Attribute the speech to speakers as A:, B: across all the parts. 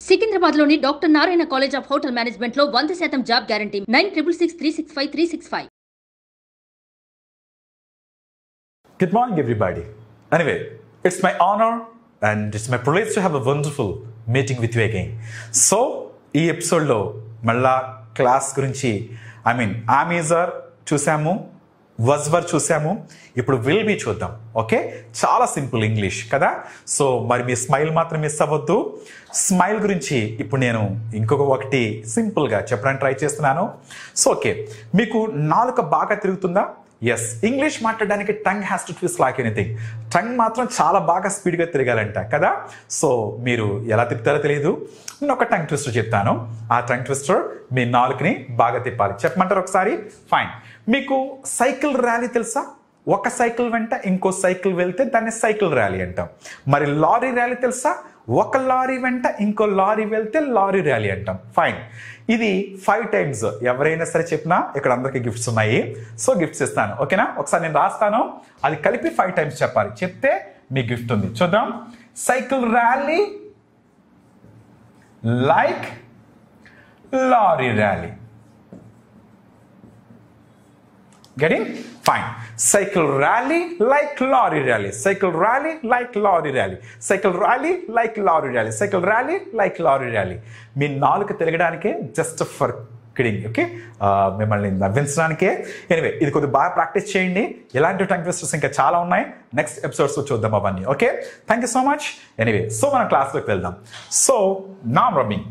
A: సికింద్రాబాద్ లోని doctor Narayana college of hotel management లో వంద శాతం job guarantee nine triple six three six five three six five
B: Good morning, everybody. Anyway, it's my honor and it's my privilege to have a wonderful meeting with you again. So, ఈ ఎపిసోడ్లో మళ్ళా class గురించి I mean ఆమీజర్ చూసాము was were చూసాము ఇప్పుడు will be చూద్దాం okay చాలా simple English కదా సో మరి మీ స్మైల్ మాత్రం మిస్ అవ్వద్దు స్మైల్ గురించి ఇప్పుడు నేను ఇంకొక ఒకటి సింపుల్గా చెప్పడానికి ట్రై చేస్తున్నాను సో ఓకే మీకు నాలుక బాగా తిరుగుతుందా ఎస్ ఇంగ్లీష్ మాట్లాడడానికి tongue has to twist like anything tongue మాత్రం చాలా బాగా స్పీడ్గా తిరగాలంట కదా సో మీరు ఎలా తిప్పుతారో తెలియదు నేను ఒక టంగ్ ట్విస్టర్ చెప్తాను ఆ టంగ్ ట్విస్టర్ మీ నాలుగుని బాగా తిప్పాలి చెప్పమంటారు ఒకసారి ఫైన్ మీకు సైకిల్ ర్యాలీ తెలుసా ఒక సైకిల్ వెంట ఇంకో సైకిల్ వెళ్తే దాన్ని సైకిల్ ర్యాలీ అంటాం మరి లారీ ర్యాలీ తెలుసా ఒక లారీ వెంట ఇంకో లారీ వెళ్తే లారీ ర్యాలీ అంటాం ఫైన్ ఇది ఫైవ్ టైమ్స్ ఎవరైనా సరే చెప్పినా ఇక్కడ అందరికి గిఫ్ట్స్ ఉన్నాయి సో గిఫ్ట్స్ ఇస్తాను ఓకేనా ఒకసారి నేను రాస్తాను అది కలిపి ఫైవ్ టైమ్స్ చెప్పాలి చెప్తే మీ గిఫ్ట్ ఉంది చూద్దాం cycle rally like lorry rally getting fine cycle rally like lorry rally cycle rally like lorry rally cycle rally like lorry rally cycle rally like lorry rally మీ నాలుగు తిరగడానికే జస్ట్ ఫర్ కిడింగ్ ఓకే మిమ్మల్ని నవ్వించడానికే anyway ఇది కొద్దిగా బాగా practice చేయండి ఇలాంటి టంగ్ ట్విస్టర్స్ ఇంకా చాలా ఉన్నాయి నెక్స్ట్ ఎపిసోడ్స్ చూద్దాం అవన్నీ okay thank you so much anyway so మనం క్లాస్లోకి వెళ్దాం సో నామ్ రమ్మింగ్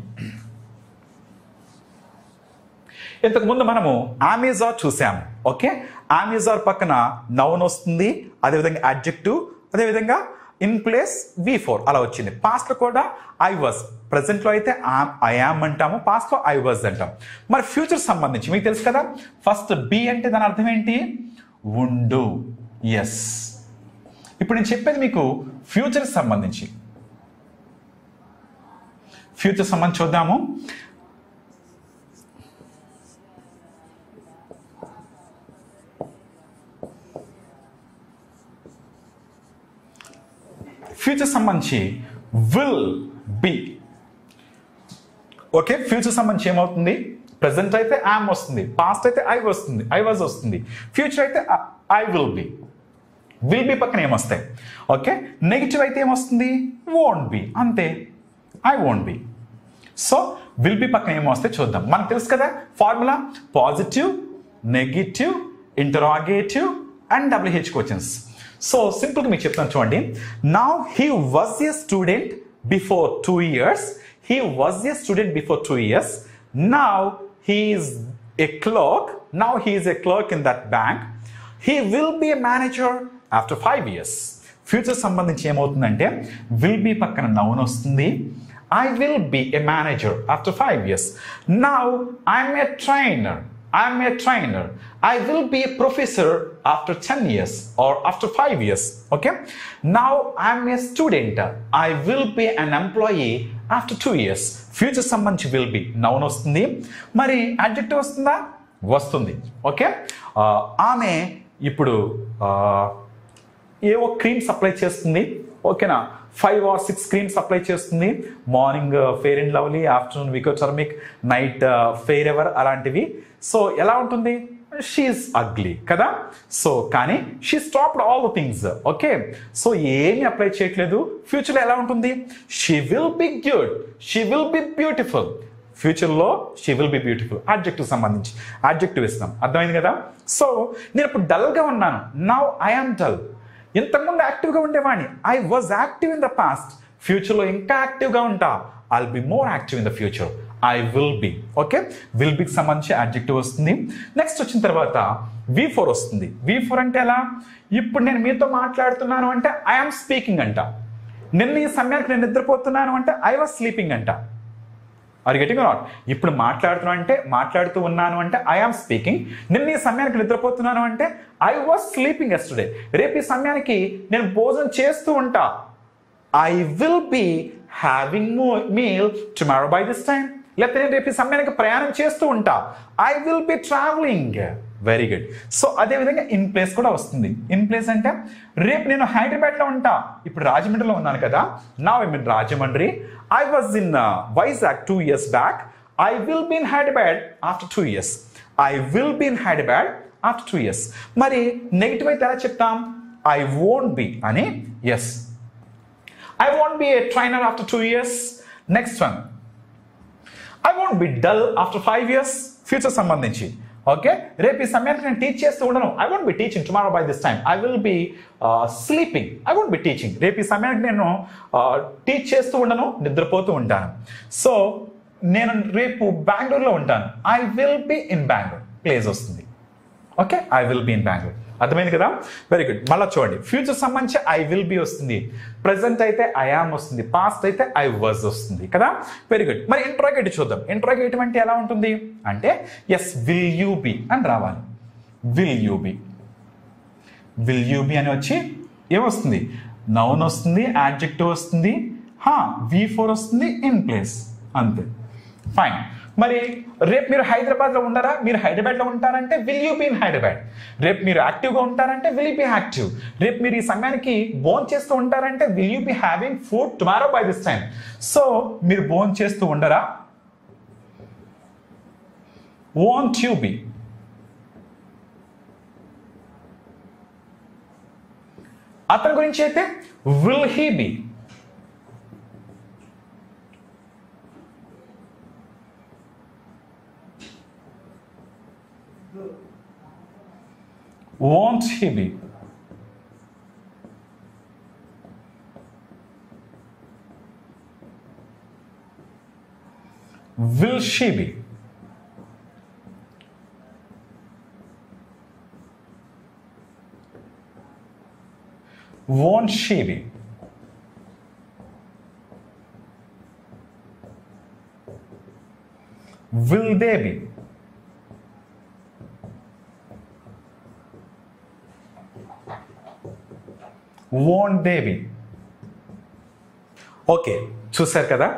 B: ఇంతకు ముందు మనము అమెజార్ చూసాము ఓకే అమెజార్ పక్కన నౌన్ వస్తుంది అదేవిధంగా అడ్జెక్టివ్ అదేవిధంగా ఇన్ ప్లేస్ వి ఫోర్ అలా వచ్చింది పాస్ట్ లో కూడా ఐ వాజ్ ప్రజెంట్ లో అయితే ఐ యామ్ అంటాము పాస్ట్ లో ఐ వాజ్ అంటాం మరి ఫ్యూచర్ సంబంధించి మీకు తెలుసు కదా ఫస్ట్ బి అంటే దాని అర్థం ఏంటి ఉండు ఎస్ ఇప్పుడు నేను చెప్పేది మీకు ఫ్యూచర్ సంబంధించి ఫ్యూచర్ సంబంధించి చూద్దాము ఫ్యూచర్ సంబంధించి విల్ బి ఓకే ఫ్యూచర్ సంబంధించి ఏమవుతుంది ప్రజెంట్ అయితే యామ్ వస్తుంది పాస్ట్ అయితే ఐ వస్తుంది ఐ వాజ్ వస్తుంది ఫ్యూచర్ అయితే I will be will be పక్కన ఏమొస్తాయి ఓకే నెగిటివ్ అయితే ఏమొస్తుంది వోంట్ బి అంతే I won't be so will be పక్కన ఏమొస్తే చూద్దాం మనకు తెలుసు కదా formula positive negative interrogative and WH questions so సింపుల్గా మీకు చెప్తాను చూడండి now he was a student before two years he was a student before two years now he is a clerk now he is a clerk in that bank he will be a manager after five years future సంబంధించి ఏమవుతుందంటే will be పక్కన noun వస్తుంది I will be a manager after five years now I'm a trainer I'm a trainer. I will be a professor after 10 years or after 5 years. Okay. Now I'm a student. I will be an employee after 2 years. Future సంబంధించి will be noun వస్తుంది మరి adjective వస్తుందా వస్తుంది okay ఆమె ఇప్పుడు ఏవో cream supply చేస్తుంది ఓకేనా five or six creams apply చేస్తుంది morning fair and lovely afternoon Vicco turmeric night fair ever అలాంటివి సో ఎలా ఉంటుంది షీఈస్ అగ్లీ కదా సో కానీ she stopped all the things okay so ఏమి అప్లై చేయట్లేదు ఫ్యూచర్లో ఎలా ఉంటుంది she will be good she will be beautiful ఫ్యూచర్లో she will be beautiful objective సంబంధించి ఆబ్జెక్టివ్ ఇస్తాం అర్థమైంది కదా సో నేను ఇప్పుడు డల్గా ఉన్నాను నౌ ఐఆమ్ డల్ ఇంతకుముందు యాక్టివ్గా ఉండేవాడిని I was active in the past ఫ్యూచర్లో ఇంకా యాక్టివ్గా ఉంటా I be more active in the future I will be okay will బికి సంబంధించి అడ్జెక్టివ్ వస్తుంది నెక్స్ట్ వచ్చిన తర్వాత వి ఫోర్ వస్తుంది వి ఫోర్ అంటే ఎలా ఇప్పుడు నేను మీతో మాట్లాడుతున్నాను అంటే ఐఆమ్ స్పీకింగ్ అంట నిన్న ఈ సమయానికి నేను నిద్రపోతున్నాను అంటే ఐ వాజ్ స్లీపింగ్ అంట ఆర్ గెటింగ్ నాట్ ఇప్పుడు మాట్లాడుతున్నాను అంటే మాట్లాడుతూ ఉన్నాను అంటే ఐఆమ్ స్పీకింగ్ నిన్న ఈ సమయానికి నిద్రపోతున్నాను అంటే ఐ వాజ్ స్లీపింగ్ ఎస్టుడే రేపు ఈ సమయానికి నేను భోజనం చేస్తూ ఉంటా I will be having meal tomorrow by this time లేకపోతే నేను రేపు ఈ సమయానికి ప్రయాణం చేస్తూ ఉంటా I will be travelling very good so అదే విధంగా ఇన్ ప్లేస్ కూడా వస్తుంది ఇన్ ప్లేస్ అంటే రేపు నేను హైదరాబాద్ లో ఉంటా ఇప్పుడు రాజమండ్రిలో ఉన్నాను కదా నా I mean Rajahmundry I was in Vizag two years back I will be in Hyderabad after two years I will be in Hyderabad after two years మరి నెగిటివ్ అయితే ఎలా చెప్తాం ఐ వోంట్ బి అని yes I won't be a trainer after two years next one I won't be dull after five years future సంబంధించి okay రేపు ఈ సమయానికి నేను టీచ్ చేస్తూ ఉండను I won't be teaching tomorrow by this time I will be sleeping I won't be teaching రేపు ఈ సమయానికి నేను టీచ్ చేస్తూ ఉండను నిద్రపోతూ ఉంటాను సో నేను రేపు బెంగళూరులో ఉంటాను I will be in Bengaluru place వస్తుంది okay I will be in Bengaluru అర్థమైంది కదా వెరీ గుడ్ మళ్ళీ చూడండి ఫ్యూచర్ సంబంధించి ఐ విల్ బి వస్తుంది ప్రజెంట్ అయితే ఐ ఆమ్ వస్తుంది పాస్ట్ అయితే ఐ వాజ్ వస్తుంది కదా వెరీ గుడ్ మరి ఇంట్రాగేటివ్ చూద్దాం ఇంట్రాగేటివ్ అంటే ఎలా ఉంటుంది అంటే ఎస్ విల్ యూ బి అని రావాలి will you be will you be అని వచ్చి ఏమొస్తుంది నౌన్ వస్తుంది యాడ్జెక్టివ్ వస్తుంది హా వి ఫోర్ వస్తుంది ఇన్ ప్లేస్ అంతే ఫైన్ మరి రేపు మీరు హైదరాబాద్లో ఉండరా మీరు హైదరాబాద్లో ఉంటారంటే will you be in Hyderabad రేపు మీరు యాక్టివ్గా ఉంటారంటే విల్ యూ బీ యాక్టివ్ రేపు మీరు ఈ సమయానికి బోన్ చేస్తూ ఉంటారంటే will you be having food tomorrow by this time so మీరు బోన్ చేస్తూ ఉండరా వాంట్ యూ బీ అతని గురించి అయితే will he be won't he be? Will she be? Won't she be? Will they be? won't they be okay చూశారు కదా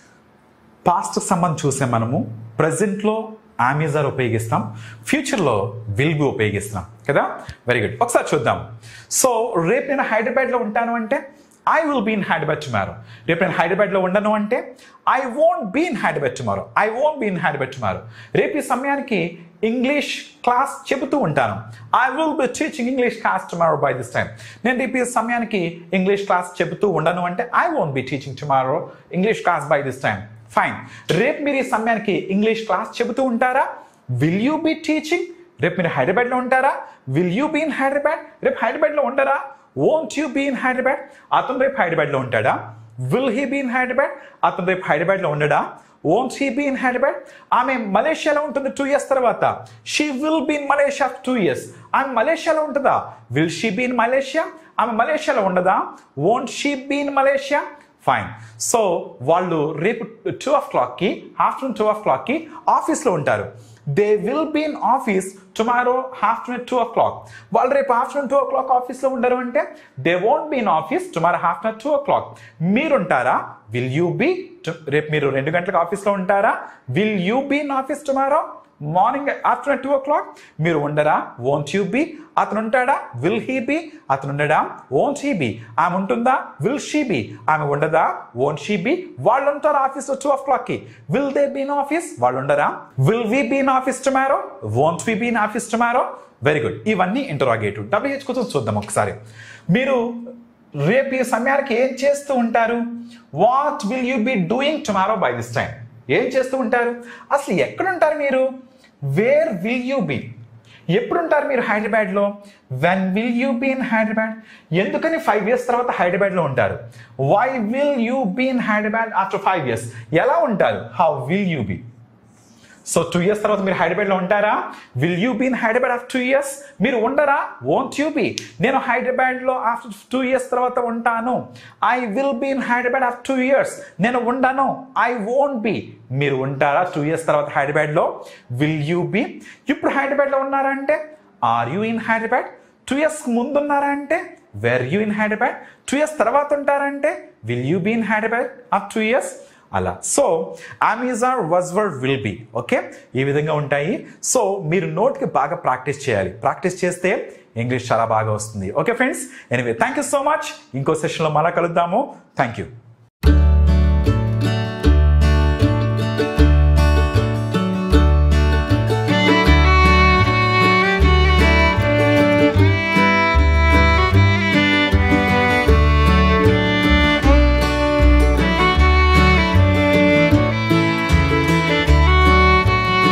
B: past సంబంధం చూసాం మనము ప్రజెంట్లో ఆమెజార్ ఉపయోగిస్తాం ఫ్యూచర్లో విల్ బి ఉపయోగిస్తున్నాం కదా వెరీ గుడ్ ఒకసారి చూద్దాం సో రేపు నేను హైదరాబాద్లో ఉంటాను అంటే I will be in Hyderabad tomorrow రేపు నేను హైదరాబాద్లో ఉండను అంటే I won't be in Hyderabad tomorrow I won't be in Hyderabad tomorrow రేపు ఈ సమయానికి ఇంగ్లీష్ క్లాస్ చెబుతూ ఉంటాను I will be teaching English class tomorrow by this time నేను రేపు ఈ సమయానికి ఇంగ్లీష్ క్లాస్ చెబుతూ ఉండను అంటే I won't be teaching tomorrow English class by this time fine రేపు మీరు ఈ సమయానికి ఇంగ్లీష్ క్లాస్ చెబుతూ ఉంటారా విల్ యూ బి టీచింగ్ రేపు మీరు హైదరాబాద్లో ఉంటారా will you be in Hyderabad రేపు హైదరాబాద్లో ఉండరా won't you be in Hyderabad అతను రేపు హైదరాబాద్లో ఉంటాడా will he be in Hyderabad అతను రేపు హైదరాబాద్లో ఉండడా won't he be in Hyderabad ఆమె మలేషియాలో ఉంటుంది టూ ఇయర్స్ తర్వాత she will be in Malaysia two years ఆమె మలేషియాలో ఉంటుందా will she be in Malaysia ఆమె మలేషియాలో ఉండదా won't she be in Malaysia fine so వాళ్ళు రేపు టూ ఓ క్లాక్కి ఆఫ్టర్నూన్ టూ ఓ క్లాక్కి ఆఫీస్లో ఉంటారు they will be in office tomorrow afternoon two o'clock వాళ్ళు రేపు ఆఫ్టర్నూన్ టూ ఓ క్లాక్ ఆఫీస్లో ఉండరు అంటే they won't be in office tomorrow afternoon two o'clock మీరుంటారా విల్ యూ బీ రేపు మీరు రెండు గంటలకు ఆఫీస్లో ఉంటారా will you be in office tomorrow morning afternoon two o'clock మీరు ఉండరా వోంట్ యూ బీ అతను ఉంటాడా విల్ హీ బీ అతను ఉండడా వోంట్ హీ బీ ఆమె ఉంటుందా విల్ షీ బీ ఆమె ఉండదా వోంట్ షీ బీ వాళ్ళు ఉంటారు ఆఫీస్ టూ ఓ క్లాక్కి will they be in office వాళ్ళు ఉండరా will we be in office tomorrow won't we be in office tomorrow very good ఇవన్నీ ఇంటరాగేటివ్ డబ్ల్యూహెచ్ కోసం చూద్దాం ఒకసారి మీరు రేపు ఈ సమయానికి ఏం చేస్తూ ఉంటారు what will you be doing tomorrow by this time ఏం చేస్తూ ఉంటారు అసలు ఎక్కడుంటారు మీరు వేర్ విల్ యూ బీ ఎప్పుడుంటారు మీరు హైదరాబాద్లో when will you be in Hyderabad ఎందుకని ఫైవ్ ఇయర్స్ తర్వాత హైదరాబాద్లో ఉంటారు why will you be in Hyderabad after five years ఎలా ఉంటారు how will you be so two years తర్వాత మీరు హైదరాబాద్లో ఉంటారా will you be in Hyderabad after two years మీరు ఉండరా వోంట్ యూ బీ నేను హైదరాబాద్లో ఆఫ్టర్ టూ ఇయర్స్ తర్వాత ఉంటాను I will be in Hyderabad after two years నేను ఉండను ఐ వోంట్ బీ మీరు ఉంటారా టూ ఇయర్స్ తర్వాత హైదరాబాద్లో విల్ యూ బీ ఇప్పుడు హైదరాబాద్లో ఉన్నారా అంటే are you in Hyderabad two years ముందు ఉన్నారా అంటే were you in Hyderabad two years తర్వాత ఉంటారంటే will you be in Hyderabad of two years అలా సో అమెజాన్ was were will be okay ఈ విధంగా ఉంటాయి సో మీరు నోట్కి బాగా ప్రాక్టీస్ చేయాలి ప్రాక్టీస్ చేస్తే ఇంగ్లీష్ చాలా బాగా వస్తుంది okay friends anyway thank you so much ఇంకో సెషన్లో మళ్ళా కలుద్దాము థ్యాంక్ యూ